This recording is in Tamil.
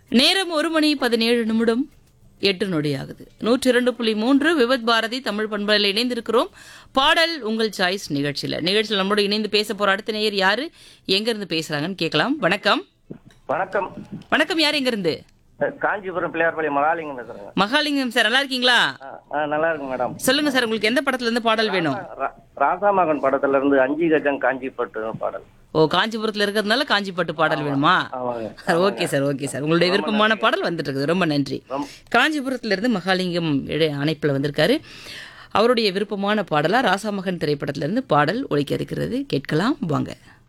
நேரம் ஒரு மணி பதினேழு நிமிடம் எட்டு நொடி ஆகுது நூற்றி இரண்டு புள்ளி மூன்று விவத் பாரதி தமிழ் பண்பலையில் இணைந்திருக்கிறோம் பாடல் உங்கள் சாய்ஸ் நிகழ்ச்சியில நிகழ்ச்சியில் நம்மளோட இணைந்து பேச போற அடுத்த நேயர் யாரு எங்க இருந்து பேசுறாங்கன்னு கேட்கலாம் வணக்கம் வணக்கம் வணக்கம் யார் எங்க இருந்து அஹ் காஞ்சிபுரம் பிள்ளையார்பாளையம் மகாலிங்கம் பேசுறேங்க மகாலிங்கம் சார் நல்லா இருக்கீங்களா ஆ, ஆ, நல்லா இருக்கு மேடம் சொல்லுங்க சார் உங்களுக்கு எந்த படத்துல இருந்து பாடல் வேணும் ரா- ராசாமகன் படத்துல இருந்து அஞ்சு கஜம் காஞ்சிப்பட்டு பாடல் ஓ காஞ்சிபுரத்துல இருக்கிறதுனால காஞ்சிப்பட்டு பாடல் வேணுமா ஆமாங்க ஓகே சார் ஓகே சார் உங்களுடைய விருப்பமான பாடல் வந்துட்டு இருக்குது ரொம்ப நன்றி காஞ்சிபுரத்துல இருந்து மகாலிங்கம் இட- அணைப்புல வந்திருக்காரு அவருடைய விருப்பமான பாடலா ராசாமகன் திரைப்படத்துல இருந்து பாடல் ஒலிக்க இருக்கிறது கேட்கலாம் வாங்க